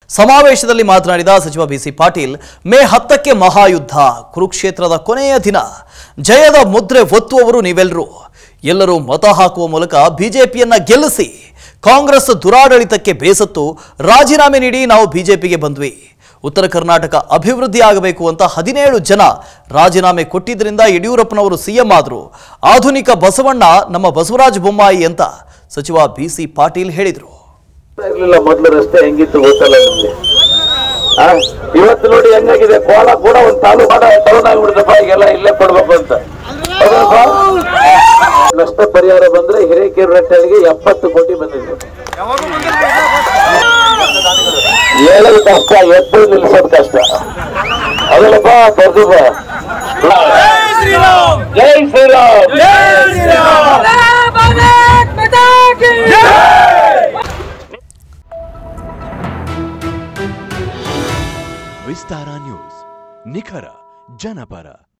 ಸಮಾವೇಶದಲ್ಲಿ ಮಾತನಾಡಿದ ಸಚಿವ ಬಿಸಿ ಪಾಟೀಲ್ ಮೇ ಹತ್ತಕ್ಕೆ ಮಹಾಯುದ್ಧ ಕುರುಕ್ಷೇತ್ರದ ಕೊನೆಯ ದಿನ ಜಯದ ಮುದ್ರೆ ಒತ್ತುವವರು ನೀವೆಲ್ಲರೂ ಎಲ್ಲರೂ ಮತ ಹಾಕುವ ಮೂಲಕ ಬಿಜೆಪಿಯನ್ನ ಗೆಲ್ಲಿಸಿ ಕಾಂಗ್ರೆಸ್ ದುರಾಡಳಿತಕ್ಕೆ ಬೇಸತ್ತು ರಾಜೀನಾಮೆ ನೀಡಿ ನಾವು ಬಿಜೆಪಿಗೆ ಬಂದ್ವಿ ಉತ್ತರ ಕರ್ನಾಟಕ ಅಭಿವೃದ್ಧಿ ಆಗಬೇಕು ಅಂತ ಹದಿನೇಳು ಜನ ರಾಜೀನಾಮೆ ಕೊಟ್ಟಿದ್ದರಿಂದ ಯಡಿಯೂರಪ್ಪನವರು ಸಿಎಂ ಆದರು ಆಧುನಿಕ ಬಸವಣ್ಣ ನಮ್ಮ ಬಸವರಾಜ ಬೊಮ್ಮಾಯಿ ಅಂತ ಸಚಿವ ಬಿಸಿ ಪಾಟೀಲ್ ಹೇಳಿದರು ಇರ್ಲಿಲ್ಲ ಮೊದ್ಲು ರಸ್ತೆ ಹೆಂಗಿತ್ತು ಗೊತ್ತಲ್ಲ ನಿಮ್ಗೆ ಆ, ಇವತ್ತು ನೋಡಿ ಹೆಂಗಾಗಿದೆ ಕೋಲ ಕೂಡ ಒಂದು ತಾಲೂಕು ಟೌನ್ ಆಗ್ಬಿಡ್ತಪ್ಪ ಈಗೆಲ್ಲ ಇಲ್ಲೇ ಕೊಡ್ಬೇಕು ಅಂತ ಹೌದಪ್ಪ? ನಷ್ಟ ಪರಿಹಾರ ಬಂದ್ರೆ ಹಿರೇಕೆರೆ ರಟ್ಟೆಗೆ ಎಪ್ಪತ್ತು ಕೋಟಿ ಬಂದಿದೆ ಹೇಳೋದು ಕಷ್ಟ ಎದ್ದು ನಿಲ್ಸೋದು ಕಷ್ಟ ಅದಲ್ಲಪ್ಪ ದೊಡ್ಡಪ್ಪ ಜೈ ಶ್ರೀರಾಮ್ भारत माता की ವಿಸ್ತಾರ ನ್ಯೂಸ್ ನಿಖರ ಜನಪರ